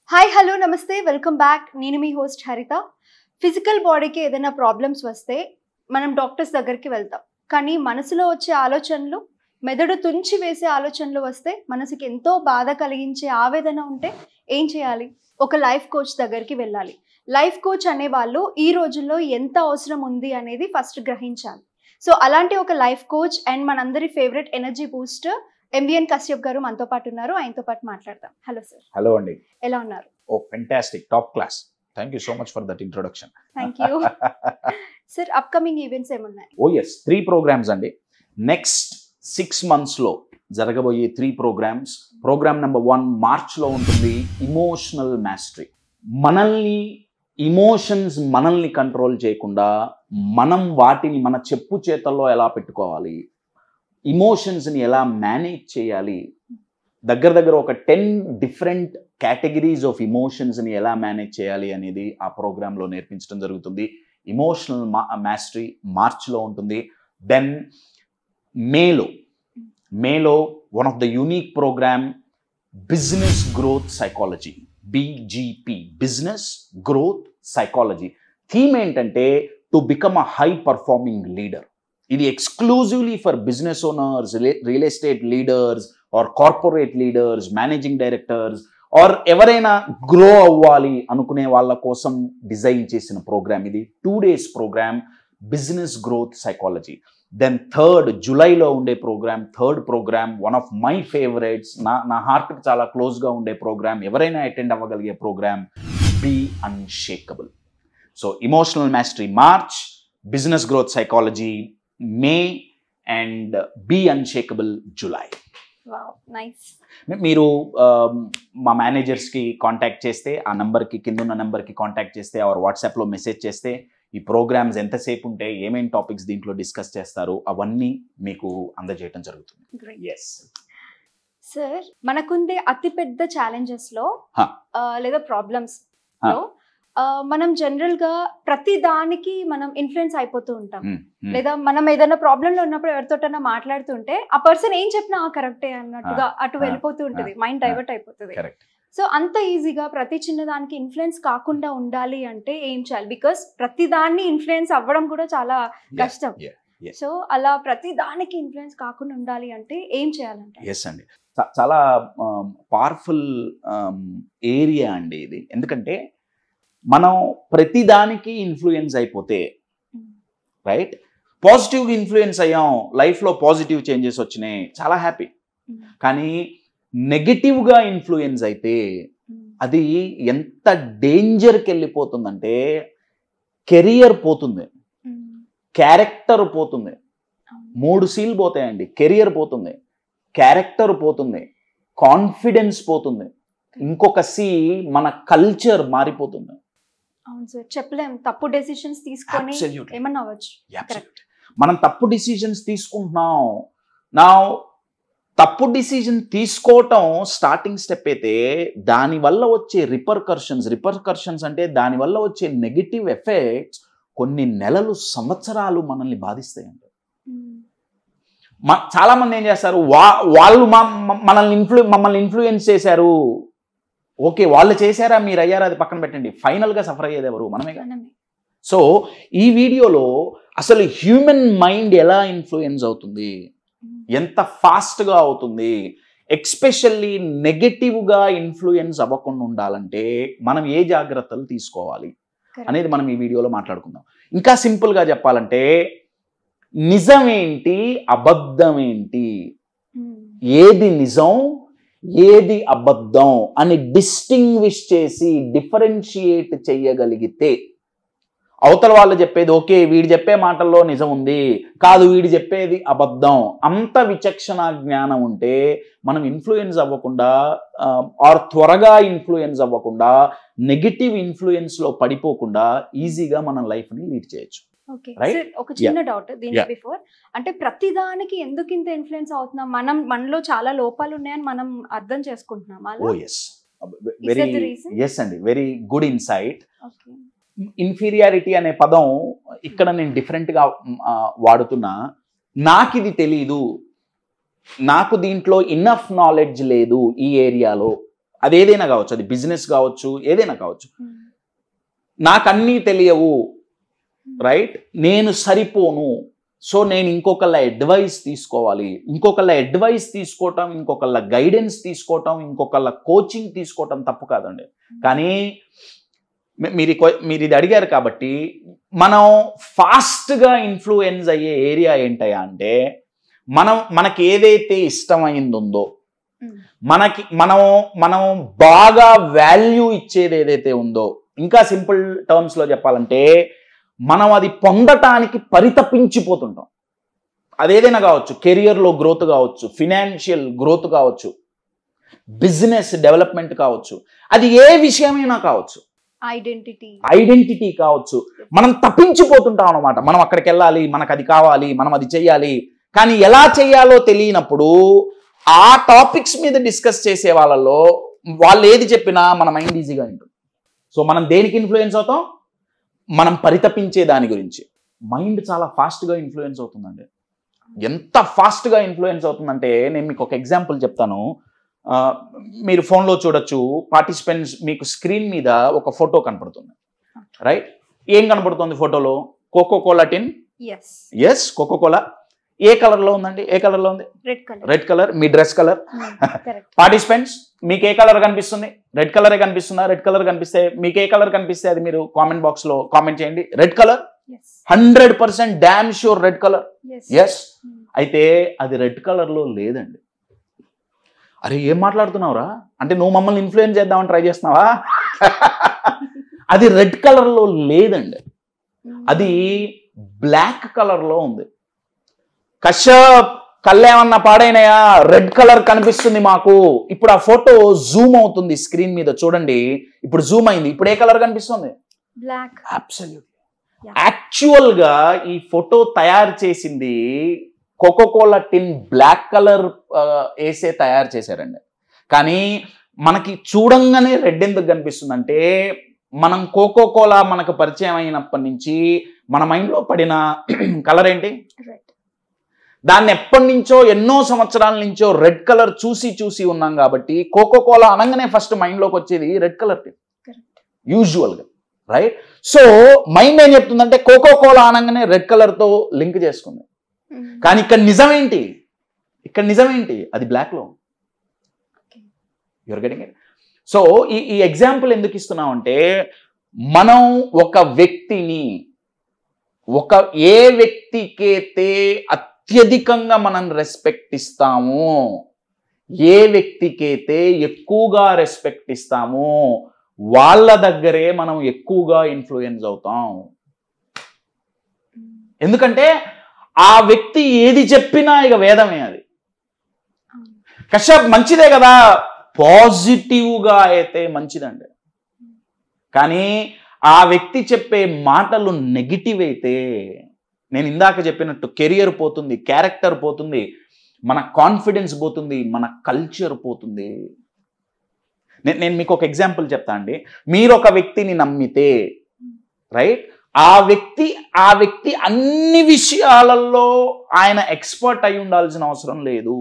Hi hello నమస్తే welcome back నేను మీ హోస్ట్ హరిత ఫిజికల్ బాడీకి ఏదైనా ప్రాబ్లమ్స్ వస్తే మనం డాక్టర్స్ దగ్గరికి వెళ్తాం కానీ మనసులో వచ్చే ఆలోచనలు మెదడు తుంచి వేసే ఆలోచనలు వస్తే మనసుకి ఎంతో బాధ కలిగించే ఆవేదన ఉంటే ఏం చేయాలి ఒక లైఫ్ కోచ్ దగ్గరికి వెళ్ళాలి లైఫ్ కోచ్ అనే వాళ్ళు ఈ రోజుల్లో ఎంత అవసరం ఉంది అనేది ఫస్ట్ గ్రహించాలి సో అలాంటి ఒక లైఫ్ కోచ్ అండ్ మనందరి favourite energy booster MVN Kashyap గారు మనతో పాటు ఉన్నారు ఆయనతో పాటు మాట్లాడదాం హలో సార్ హలో అండి ఎలా ఉన్నారు oh fantastic top class thank you so much for that introduction thank you sir upcoming events ఏమున్నాయి ఓ ఎస్ త్రీ ప్రోగ్రామ్స్ అండి నెక్స్ట్ సిక్స్ మంత్స్లో జరగబోయే three programs program number one మార్చ్లో ఉంటుంది ఇమోషనల్ మాస్టరీ మనల్ని ఇమోషన్స్ మనల్ని కంట్రోల్ చేయకుండా మనం వాటిని మన చెప్పు చేతల్లో ఎలా పెట్టుకోవాలి ఇమోషన్స్ని ఎలా మేనేజ్ చేయాలి దగ్గర దగ్గర ఒక టెన్ డిఫరెంట్ కేటగిరీస్ ఆఫ్ ఇమోషన్స్ని ఎలా మేనేజ్ చేయాలి అనేది ఆ ప్రోగ్రాంలో నేర్పించడం జరుగుతుంది ఇమోషనల్ మా మాస్టరీ మార్చ్లో ఉంటుంది దెన్ మేలో మేలో one of the unique program business growth psychology BGP business growth psychology theme ఏంటంటే to become a high performing leader ఇది exclusively for business owners real estate leaders or corporate leaders managing directors or ఎవరైనా grow అవ్వాలి అనుకునే వాళ్ళ కోసం design చేసిన program ఇది two days program business growth psychology then third జూలైలో ఉండే program third program one of my favourites నా నా హార్ట్కి చాలా క్లోజ్గా ఉండే ప్రోగ్రామ్ ఎవరైనా అటెండ్ అవ్వగలిగే program be unshakable so emotional mastery March business growth psychology May and be unshakable July nice మీరు ఆమ్, మా మేనేజర్స్కి కాంటాక్ట్ చేస్తే ఆ నెంబర్కి కింద ఉన్న నెంబర్కి కాంటాక్ట్ చేస్తే ఆర్ వాట్సాప్లో మెసేజ్ చేస్తే ఈ ప్రోగ్రామ్స్ ఎంతసేపు ఉంటే ఏమేం టాపిక్స్ దీంట్లో డిస్కస్ చేస్తారు అవన్నీ మీకు అందజేయటం జరుగుతుంది గ్రేట్ ఎస్ సార్ మనకుండే అతిపెద్ద ఛాలెంజెస్ లో Huh. ఆ, లేదా ప్రాబ్లమ్స్ Huh. లో ఆ, మనం జనరల్ గా ప్రతి దానికి మనం ఇన్ఫ్లుయెన్స్ అయిపోతూ ఉంటాం లేదా మనం ఏదైనా ప్రాబ్లమ్ లో ఉన్నప్పుడు ఎవరితోటైనా మాట్లాడుతుంటే ఆ పర్సన్ ఏం చెప్పినా కరెక్టే అన్నట్టుగా అటు Ah. వెళ్ళిపోతూ ఉంటుంది మైండ్ డైవర్ట్ అయిపోతుంది కరెక్ట్ సో అంత ఈజీగా ప్రతి చిన్న దానికి ఇన్ఫ్లుయెన్స్ కాకుండా ఉండాలి అంటే ఏం చేయాలి బికాస్ ప్రతి దాన్ని ఇన్ఫ్లుయెన్స్ అవ్వడం కూడా చాలా కష్టం yeah, yeah. సో అలా ప్రతి దానికి ఇన్ఫ్లుయెన్స్ కాకుండా ఉండాలి అంటే ఏం చేయాలంటే ఎస్ అండి చా- చాలా పవర్ఫుల్ ఏరియా అండి ఇది ఎందుకంటే మనం ప్రతిదానికి ఇన్ఫ్లుయెన్స్ అయిపోతే రైట్ పాజిటివ్గా ఇన్ఫ్లుయెన్స్ అయ్యాం లైఫ్లో పాజిటివ్ చేంజెస్ వచ్చినాయి చాలా హ్యాపీ కానీ నెగటివ్గా ఇన్ఫ్లుయెన్స్ అయితే అది ఎంత డేంజర్కి వెళ్ళిపోతుందంటే కెరియర్ పోతుంది క్యారెక్టర్ పోతుంది మూడు సీల్ పోతాయండి కెరియర్ పోతుంది క్యారెక్టర్ పోతుంది కాన్ఫిడెన్స్ పోతుంది ఇంకొక సి మన కల్చర్ మారిపోతుంది అవును సార్ చెప్పలేం తప్పు డెసిషన్స్ తీసుకొని Absolutely. ఏమన్నా అవ్వచ్చు Absolute. మనం తప్పు డిసిజన్స్ తీసుకుంటున్నాం నా తప్పు డిసిజన్ తీసుకోవటం స్టార్టింగ్ స్టెప్ అయితే దానివల్ల వచ్చే రిపర్కర్షన్స్ రిపర్కర్షన్స్ అంటే దానివల్ల వచ్చే నెగిటివ్ ఎఫెక్ట్స్ కొన్ని నెలలు సంవత్సరాలు మనల్ని బాధిస్తాయండి మ- చాలా మంది ఏం చేస్తారు వా వాళ్ళు మా- మ- మనల్ని ఇన్ఫ్లు మమ్మల్ని ఇన్ఫ్లుయెన్స్ చేశారు ఓకే వాళ్ళు చేశారా మీరు అయ్యారా అది పక్కన పెట్టండి ఫైనల్గా సఫర్ అయ్యేది ఎవరు మనమేగా మనమే సో ఈ వీడియోలో అసలు హ్యూమన్ మైండ్ ఎలా ఇన్ఫ్లుయెన్స్ అవుతుంది ఎంత ఫాస్ట్గా అవుతుంది ఎక్స్పెషల్లీ నెగటివ్గా ఇన్ఫ్లుయెన్స్ అవ్వకుండా ఉండాలంటే మనం ఏ జాగ్రత్తలు తీసుకోవాలి Correct. అనేది మనం ఈ వీడియోలో మాట్లాడుకుందాం ఇంకా సింపుల్గా చెప్పాలంటే నిజమేంటి అబద్ధమేంటి Mm. ఏది నిజం ఏది అబద్ధం అని డిస్టింగ్విష్ చేసి డిఫరెన్షియేట్ చేయగలిగితే అవతల వాళ్ళు చెప్పేది ఓకే వీడు చెప్పే మాటల్లో నిజం ఉంది కాదు వీడు చెప్పేది అబద్ధం అంత విచక్షణ జ్ఞానం ఉంటే మనం ఇన్ఫ్లుయెన్స్ అవ్వకుండా ఆర్ త్వరగా ఇన్ఫ్లుయెన్స్ అవ్వకుండా నెగిటివ్ ఇన్ఫ్లుయెన్స్లో పడిపోకుండా ఈజీగా మన లైఫ్ని లీడ్ చేయొచ్చు ఓకే Right? సార్ ఒక చిన్న డౌట్ దీనికి Yeah. బిఫోర్ అంటే ప్రతి దానికి ఎందుకు ఇంత ఇన్ఫ్లుయెన్స్ అవుతున్నాం మనం మనలో చాలా లోపాలు ఉన్నాయని మనం అర్థం చేసుకుంటున్నాం ఓ అలా yes Is very that the reason? Yes అండి very good insight okay inferiority అనే పదం ఇక్కడ నేను డిఫరెంట్గా వాడుతున్నా నాకు ఇది తెలీదు నాకు దీంట్లో ఇన్నఫ్ నాలెడ్జ్ లేదు ఈ ఏరియాలో అది ఏదైనా కావచ్చు అది బిజినెస్ కావచ్చు ఏదైనా కావచ్చు నాకు అన్నీ తెలియవు రైట్ నేను సరిపోను సో నేను ఇంకొకళ్ళ అడ్వైస్ తీసుకోవాలి ఇంకొకళ్ళ అడ్వైస్ తీసుకోవటం ఇంకొకళ్ళ గైడెన్స్ తీసుకోవటం ఇంకొకళ్ళ కోచింగ్ తీసుకోవటం తప్పు కాదండి కానీ మీ- మీరు ఈ క్వ- మీరు ఇది అడిగారు కాబట్టి మనం ఫాస్ట్గా ఇన్ఫ్లుయెన్స్ అయ్యే ఏరియా ఏంటయ్యా అంటే మనం మనకి ఏదైతే ఇష్టమైందో మనకి మనం మనం బాగా వాల్యూ ఇచ్చేది ఏదైతే ఉందో ఇంకా సింపుల్ టర్మ్స్లో చెప్పాలంటే మనం అది పొందటానికి పరితపించిపోతుంటాం అదేదైనా కావచ్చు కెరియర్లో గ్రోత్ కావచ్చు ఫినాన్షియల్ గ్రోత్ కావచ్చు బిజినెస్ డెవలప్మెంట్ కావచ్చు అది ఏ విషయమైనా కావచ్చు ఐడెంటిటీ ఐడెంటిటీ కావచ్చు మనం తప్పించిపోతుంటాం అనమాట మనం అక్కడికి వెళ్ళాలి మనకు అది కావాలి మనం అది చెయ్యాలి కానీ ఎలా చేయాలో తెలియనప్పుడు ఆ టాపిక్స్ మీద డిస్కస్ చేసే వాళ్ళలో వాళ్ళు ఏది చెప్పినా మన మైండ్ ఈజీగా ఉంటుంది సో మనం దేనికి ఇన్ఫ్లుయెన్స్ అవుతాం మనం పరితపించే దాని గురించి మైండ్ చాలా ఫాస్ట్గా ఇన్ఫ్లుయెన్స్ అవుతుందండి ఎంత ఫాస్ట్గా ఇన్ఫ్లుయెన్స్ అవుతుందంటే నేను మీకు ఒక ఎగ్జాంపుల్ చెప్తాను ఆ, మీరు ఫోన్లో చూడొచ్చు పార్టిసిపెంట్స్ మీకు స్క్రీన్ మీద ఒక ఫోటో కనపడుతుంది రైట్ ఏం కనపడుతుంది ఫోటోలో Coca Cola tin yes yes Coca Cola ఏ కలర్లో ఉందండి ఏ కలర్లో ఉంది రెడ్ కలర్ రెడ్ కలర్ మీ డ్రెస్ కలర్ కరెక్ట్ పార్టిసిపెంట్స్ మీకు ఏ కలర్ కనిపిస్తుంది రెడ్ కలరే కనిపిస్తుందా రెడ్ కలర్ కనిపిస్తే మీకు ఏ కలర్ కనిపిస్తే అది మీరు కామెంట్ బాక్స్లో కామెంట్ చేయండి red colour yes hundred percent damn sure red colour yes yes అయితే అది రెడ్ కలర్లో లేదండి అరే ఏం మాట్లాడుతున్నావురా అంటే నువ్వు మమ్మల్ని ఇన్ఫ్లుయెన్స్ చేద్దామని ట్రై చేస్తున్నావా అది రెడ్ కలర్లో లేదండి అది బ్లాక్ కలర్లో ఉంది కశ్యప్ కళ్ళేమన్నా పాడైనాయా రెడ్ కలర్ కనిపిస్తుంది మాకు ఇప్పుడు ఆ ఫోటో జూమ్ అవుతుంది స్క్రీన్ మీద చూడండి ఇప్పుడు జూమ్ అయింది ఇప్పుడు ఏ కలర్ కనిపిస్తుంది బ్లాక్ అబ్సల్యూట్ Yeah. యాక్చువల్ గా ఈ ఫోటో తయారు చేసింది కోకోకోలా టిన్ బ్లాక్ కలర్ వేసే తయారు చేశారండి కానీ మనకి చూడంగానే రెడ్ ఎందుకు కనిపిస్తుందంటే మనం కోకోకోలా మనకు పరిచయం అయినప్పటి నుంచి మన మైండ్లో పడిన కలర్ ఏంటి రెడ్ దాన్ని ఎప్పటి నుంచో ఎన్నో సంవత్సరాల నుంచో రెడ్ కలర్ చూసి చూసి ఉన్నాం కాబట్టి కోకోకోలా అనగానే ఫస్ట్ మైండ్లోకి వచ్చేది రెడ్ కలర్ కరెక్ట్ యూజువల్గా రైట్ సో మైండ్ ఏం చెప్తుందంటే కోకో కోలా అనగానే రెడ్ కలర్తో లింక్ చేసుకుంది కానీ ఇక్కడ నిజమేంటి ఇక్కడ నిజమేంటి అది బ్లాక్లో యువర్ గెటింగ్ ఇట్ సో ఈ ఈ ఎగ్జాంపుల్ ఎందుకు ఇస్తున్నామంటే మనం ఒక వ్యక్తిని ఒక ఏ వ్యక్తికైతే అత్యధికంగా మనం రెస్పెక్ట్ ఇస్తామో ఏ వ్యక్తికైతే ఎక్కువగా రెస్పెక్ట్ ఇస్తామో వాళ్ళ దగ్గరే మనం ఎక్కువగా ఇన్ఫ్లుయెన్స్ అవుతాం ఎందుకంటే ఆ వ్యక్తి ఏది చెప్పినా ఇక వేదమే అది కశ్యప్ మంచిదే కదా పాజిటివ్గా అయితే మంచిదండి కానీ ఆ వ్యక్తి చెప్పే మాటలు నెగిటివ్ అయితే నేను ఇందాక చెప్పినట్టు కెరియర్ పోతుంది క్యారెక్టర్ పోతుంది మన కాన్ఫిడెన్స్ పోతుంది మన కల్చర్ పోతుంది నేను నేను మీకు ఒక ఎగ్జాంపుల్ చెప్తా అండి మీరు ఒక వ్యక్తిని నమ్మితే రైట్ ఆ వ్యక్తి ఆ వ్యక్తి అన్ని విషయాలలో ఆయన ఎక్స్పర్ట్ అయి ఉండాల్సిన అవసరం లేదు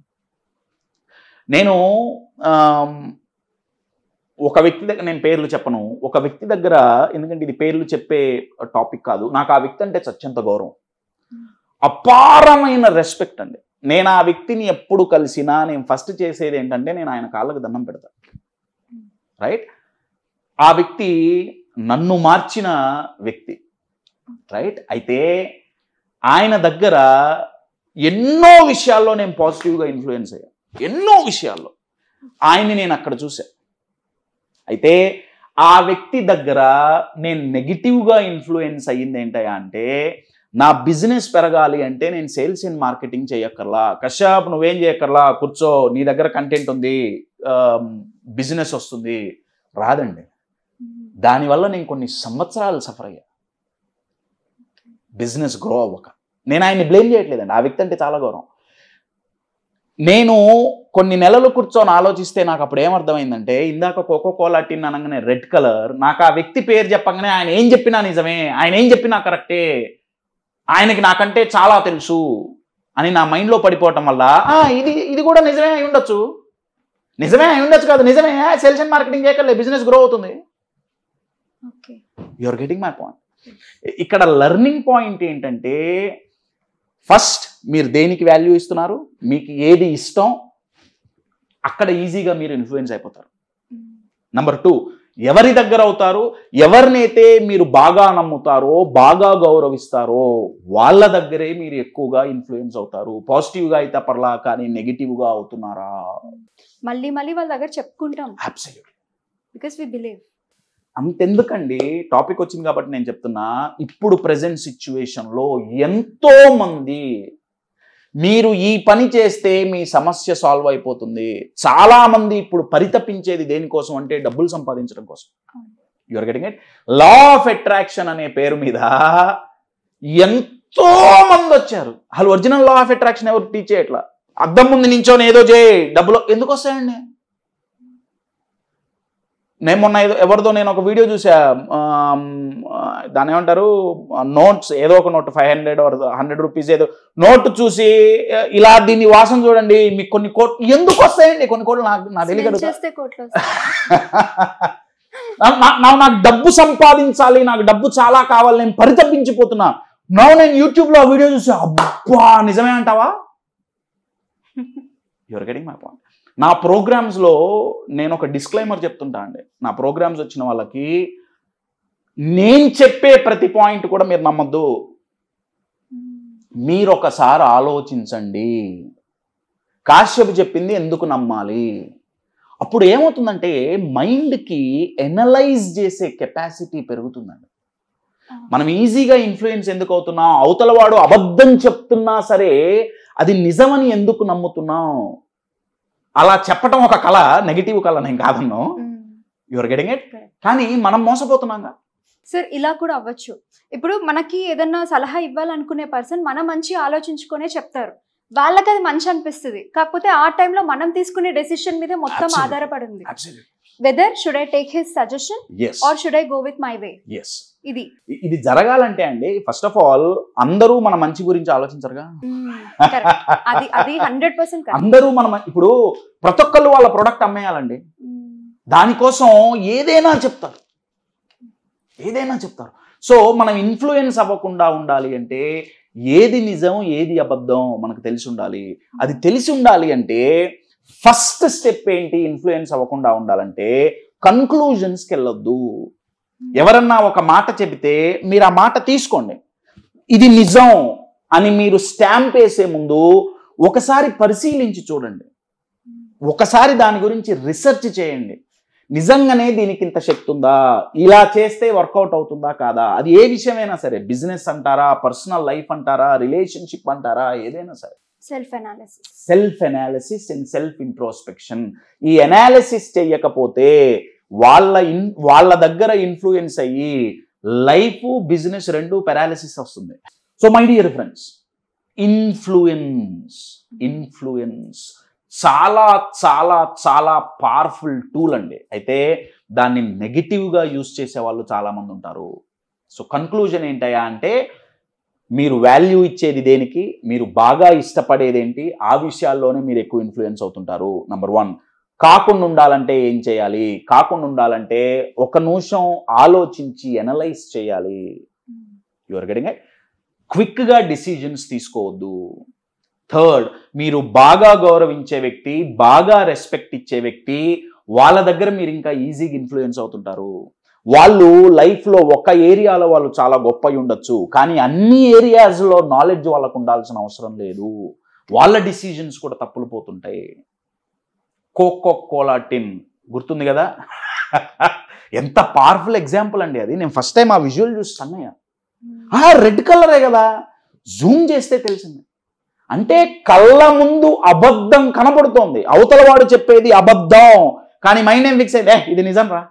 నేను ఆమ్, ఒక వ్యక్తి దగ్గర నేను పేర్లు చెప్పను ఒక వ్యక్తి దగ్గర ఎందుకంటే ఇది పేర్లు చెప్పే టాపిక్ కాదు నాకు ఆ వ్యక్తి అంటే చచ్చంత గౌరవం అపారమైన రెస్పెక్ట్ అండి నేను ఆ వ్యక్తిని ఎప్పుడు కలిసినా నేను ఫస్ట్ చేసేది ఏంటంటే నేను ఆయన కాళ్ళకు దండం పెడతా రైట్ ఆ వ్యక్తి నన్ను మార్చిన వ్యక్తి రైట్ అయితే ఆయన దగ్గర ఎన్నో విషయాల్లో నేను పాజిటివ్గా ఇన్ఫ్లుయెన్స్ అయ్యా ఎన్నో విషయాల్లో ఆయన్ని నేను అక్కడ చూసా అయితే ఆ వ్యక్తి దగ్గర నేను నెగిటివ్గా ఇన్ఫ్లుయెన్స్ అయ్యింది ఏంటయ్యా అంటే నా బిజినెస్ పెరగాలి అంటే నేను సేల్స్ అండ్ మార్కెటింగ్ చేయక్కర్లా కశ్యప్ నువ్వేం చేయక్కర్లా కూర్చో నీ దగ్గర కంటెంట్ ఉంది బిజినెస్ వస్తుంది రాదండి దానివల్ల నేను కొన్ని సంవత్సరాలు సఫర్ అయ్యా బిజినెస్ గ్రో అవ్వక నేను ఆయన్ని బ్లేమ్ చేయట్లేదండి ఆ వ్యక్తి అంటే చాలా గౌరవం నేను కొన్ని నెలలు కూర్చొని ఆలోచిస్తే నాకు అప్పుడు ఏమర్థమైందంటే ఇందాక కోకో కోలా టిన్ అనగానే రెడ్ కలర్ నాకు ఆ వ్యక్తి పేరు చెప్పగానే ఆయన ఏం చెప్పినా నిజమే ఆయన ఏం చెప్పినా కరెక్టే ఆయనకి నాకంటే చాలా తెలుసు అని నా మైండ్లో పడిపోవటం వల్ల "ఆ, ఇది ఇది కూడా నిజమే అయి ఉండొచ్చు నిజమే అయి ఉండొచ్చు కాదు నిజమే సేల్స్ అండ్ మార్కెటింగ్ చేయగలే బిజినెస్ గ్రో అవుతుంది okay you're getting my point ఇక్కడ లెర్నింగ్ పాయింట్ ఏంటంటే ఫస్ట్ మీరు దేనికి వాల్యూ ఇస్తున్నారు మీకు ఏది ఇష్టం అక్కడ ఈజీగా మీరు ఇన్ఫ్లుయెన్స్ అయిపోతారు నంబర్ టూ ఎవరి దగ్గర అవుతారు ఎవరినైతే మీరు బాగా నమ్ముతారో బాగా గౌరవిస్తారో వాళ్ళ దగ్గరే మీరు ఎక్కువగా ఇన్ఫ్లుయెన్స్ అవుతారు పాజిటివ్గా అయితే పర్లా కానీ నెగిటివ్గా అవుతున్నారా మళ్ళీ మళ్ళీ వాళ్ళ దగ్గర చెప్పుకుంటాం అబ్సల్యూట్ బికాస్ వి బిలీవ్ అంతెందుకండి టాపిక్ వచ్చింది కాబట్టి నేను చెప్తున్నా ఇప్పుడు ప్రజెంట్ సిచ్యువేషన్లో ఎంతో మంది మీరు ఈ పని చేస్తే మీ సమస్య సాల్వ్ అయిపోతుంది చాలా మంది ఇప్పుడు పరితపించేది దేనికోసం అంటే డబ్బులు సంపాదించడం కోసం అవును. You're getting it law of attraction అనే పేరు మీద ఎంతో మంది వచ్చారు అసలు ఒరిజినల్ లా ఆఫ్ అట్రాక్షన్ ఎవరు టీచ్ చేయట్లా అద్దం ముందు నించోని ఏదో చేయి డబ్బులు ఎందుకు వస్తాయండి నేను మొన్న ఏదో ఎవరిదో నేను ఒక వీడియో చూసా ఆమ్, ఆ, దాని ఏమంటారు నోట్స్ ఏదో ఒక note five hundred hundred rupees ఏదో నోట్ చూసి ఆ, ఇలా దీన్ని వాసన చూడండి మీకు కొన్ని కోట్లు ఎందుకు వస్తాయండి కొన్ని కోట్లు నాకు నాకు Smell తెలియదు చేస్తే కోట్లు వస్తాయి. నా- నా- నా- నాకు డబ్బు సంపాదించాలి నాకు డబ్బు చాలా కావాలి నేను పరితపించిపోతున్నా నా నేను యూట్యూబ్ లో ఆ వీడియో చూసి అబ్బా నిజమే అంటావా యువర్ గెటింగ్ మై పాయింట్ నా ప్రోగ్రామ్స్ లో నేను ఒక డిస్క్లైమర్ చెప్తుంటా అండి నా ప్రోగ్రామ్స్ వచ్చిన వాళ్ళకి నేను చెప్పే ప్రతి పాయింట్ కూడా మీరు నమ్మద్దు మీరు ఒకసారి ఆలోచించండి కాశ్యప్ చెప్పింది ఎందుకు నమ్మాలి అప్పుడు ఏమవుతుందంటే మైండ్కి ఎనలైజ్ చేసే కెపాసిటీ పెరుగుతుందండి మనం ఈజీగా ఇన్ఫ్లుయెన్స్ ఎందుకు అవుతున్నాం అవతల వాడు అబద్ధం చెప్తున్నా సరే అది నిజమని ఎందుకు నమ్ముతున్నాం అలా చెప్పటం ఒక కళ నెగిటివ్ కళ నేను కాదన్ను యువర్ గెటింగ్ ఇట్ Correct. కానీ మనం మోసపోతున్నాంగా సార్ ఇలా కూడా అవ్వచ్చు ఇప్పుడు మనకి ఏదన్నా సలహా ఇవ్వాలనుకునే పర్సన్ మన మంచి ఆలోచించుకునే చెప్తారు వాళ్ళకి అది మంచి అనిపిస్తుంది కాకపోతే ఆ టైంలో మనం తీసుకునే డెసిషన్ మీద మొత్తం Absolutely. ఆధారపడి ఉంది whether should I take his suggestion yes or should I go with my way yes ఇది ఇది జరగాలంటే అండి ఫస్ట్ ఆఫ్ ఆల్ అందరూ మన మంచి గురించి ఆలోచించరుగా correct. అది అది హండ్రెడ్ పర్సెంట్ అందరూ మన మ- ఇప్పుడు ప్రతి ఒక్కళ్ళు వాళ్ళ ప్రొడక్ట్ అమ్మేయాలండి దానికోసం ఏదైనా చెప్తారు ఏదైనా చెప్తారు సో మనం ఇన్ఫ్లుయెన్స్ అవ్వకుండా ఉండాలి అంటే ఏది నిజం ఏది అబద్ధం మనకు తెలిసి ఉండాలి అది తెలిసి ఉండాలి అంటే ఫస్ట్ స్టెప్ ఏంటి ఇన్ఫ్లుయెన్స్ అవ్వకుండా ఉండాలంటే కన్క్లూజన్స్కి వెళ్ళొద్దు ఎవరన్నా ఒక మాట చెబితే మీరు ఆ మాట తీసుకోండి ఇది నిజం అని మీరు స్టాంప్ వేసే ముందు ఒకసారి పరిశీలించి చూడండి ఒకసారి దాని గురించి రీసెర్చ్ చేయండి నిజంగానే దీనికి ఇంత శక్తి ఉందా ఇలా చేస్తే వర్కౌట్ అవుతుందా కాదా అది ఏ విషయమైనా సరే బిజినెస్ అంటారా పర్సనల్ లైఫ్ అంటారా రిలేషన్షిప్ అంటారా ఏదైనా సరే self analysis self analysis and self introspection ఈ అనాలిసిస్ చెయ్యకపోతే వాళ్ళ ఇన్ వాళ్ళ దగ్గర ఇన్ఫ్లుయెన్స్ అయ్యి లైఫ్ బిజినెస్ రెండు పెరాలిసిస్ వస్తుంది so my dear friends influence influence చాలా చాలా చాలా పవర్ఫుల్ టూల్ అండి అయితే దాన్ని నెగిటివ్గా యూస్ చేసే వాళ్ళు చాలామంది ఉంటారు సో కన్క్లూజన్ ఏంటయ్యా అంటే మీరు వాల్యూ ఇచ్చేది దేనికి మీరు బాగా ఇష్టపడేది ఏంటి ఆ విషయాల్లోనే మీరు ఎక్కువ ఇన్ఫ్లుయెన్స్ అవుతుంటారు నంబర్ వన్ కాకుండా ఉండాలంటే ఏం చేయాలి కాకుండా ఉండాలంటే ఒక నిమిషం ఆలోచించి ఎనలైజ్ చేయాలి యువర్ గెటింగ్ క్విక్గా డిసిజన్స్ తీసుకోవద్దు థర్డ్ మీరు బాగా గౌరవించే వ్యక్తి బాగా రెస్పెక్ట్ ఇచ్చే వ్యక్తి వాళ్ళ దగ్గర మీరు ఇంకా ఈజీగా ఇన్ఫ్లుయెన్స్ అవుతుంటారు వాళ్ళు లైఫ్లో ఒక ఏరియాలో వాళ్ళు చాలా గొప్ప అయి ఉండొచ్చు కానీ అన్ని ఏరియాస్లో నాలెడ్జ్ వాళ్ళకు ఉండాల్సిన అవసరం లేదు వాళ్ళ డిసిజన్స్ కూడా తప్పులు పోతుంటాయి కోకో కోలా టిన్ గుర్తుంది కదా ఎంత పవర్ఫుల్ ఎగ్జాంపుల్ అండి అది నేను ఫస్ట్ టైం ఆ విజువల్ చూసి అన్నయ్య ఆ రెడ్ కలరే కదా జూమ్ చేస్తే తెలిసింది అంటే కళ్ళ ముందు అబద్ధం కనబడుతోంది అవతల వాడు చెప్పేది అబద్ధం కానీ మైండ్ ఏం ఫిక్స్ అయితే ఇది నిజం రా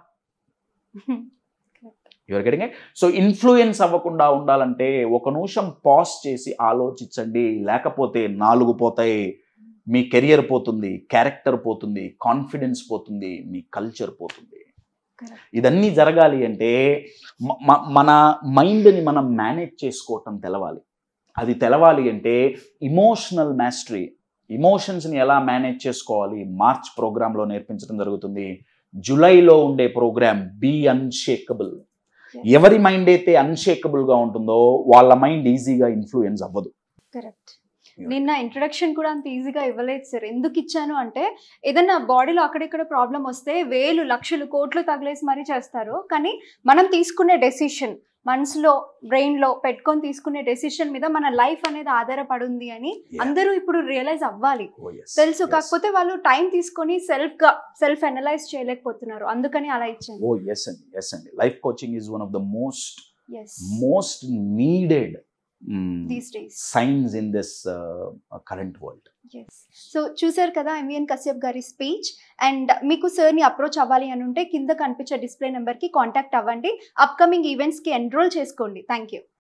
యువర్ గెటింగ్ సో ఇన్ఫ్లుయెన్స్ అవ్వకుండా ఉండాలంటే ఒక నిమిషం పాజ్ చేసి ఆలోచించండి లేకపోతే నాలుగు పోతాయి మీ కెరియర్ పోతుంది క్యారెక్టర్ పోతుంది కాన్ఫిడెన్స్ పోతుంది మీ కల్చర్ పోతుంది Correct. ఇదన్నీ జరగాలి అంటే మ- మ- మన మైండ్ని మనం మేనేజ్ చేసుకోవటం తెలవాలి అది తెలవాలి అంటే ఇమోషనల్ మాస్టరీ ఇమోషన్స్ని ఎలా మేనేజ్ చేసుకోవాలి మార్చ్ ప్రోగ్రాంలో నేర్పించడం జరుగుతుంది జూలైలో ఉండే ప్రోగ్రామ్ బీ అన్షేకబుల్ ఎవరి మైండ్ అయితే అన్షేకబుల్గా ఉంటుందో వాళ్ళ మైండ్ ఈజీగా ఇన్ఫ్లుయెన్స్ అవ్వదు కరెక్ట్ నిన్న ఇంట్రడక్షన్ కూడా అంత ఈజీగా ఇవ్వలేదు సార్ ఎందుకు ఇచ్చాను అంటే ఏదైనా బాడీలో అక్కడిక్కడ ప్రాబ్లం వస్తే వేలు లక్షలు కోట్లు తగిలేసి మరీ చేస్తారు కానీ మనం తీసుకునే డెసిషన్ మనసులో బ్రెయిన్ లో పెట్టుకొని తీసుకునే డెసిషన్ మీద మన లైఫ్ అనేది ఆధారపడి ఉంది అని అందరూ ఇప్పుడు రియలైజ్ అవ్వాలి Oh, yes, తెలుసు yes. కాకపోతే వాళ్ళు టైం తీసుకొని సెల్ఫ్ గా సెల్ఫ్ అనలైజ్ చేయలేకపోతున్నారు అందుకని అలా ఇచ్చాను ఓ ఎస్ అండి ఎస్ అండి life coaching is one of the most yes most needed these days science in this current world yes so చూసారు కదా ఎంవిఎన్ కశ్యప్ గారి స్పీచ్ అండ్ మీకు సార్ని అప్రోచ్ అవ్వాలి అని ఉంటే కింద కనిపించే డిస్ప్లే నెంబర్కి కాంటాక్ట్ అవ్వండి అప్కమింగ్ ఈవెంట్స్కి ఎన్రోల్ చేసుకోండి థ్యాంక్ యూ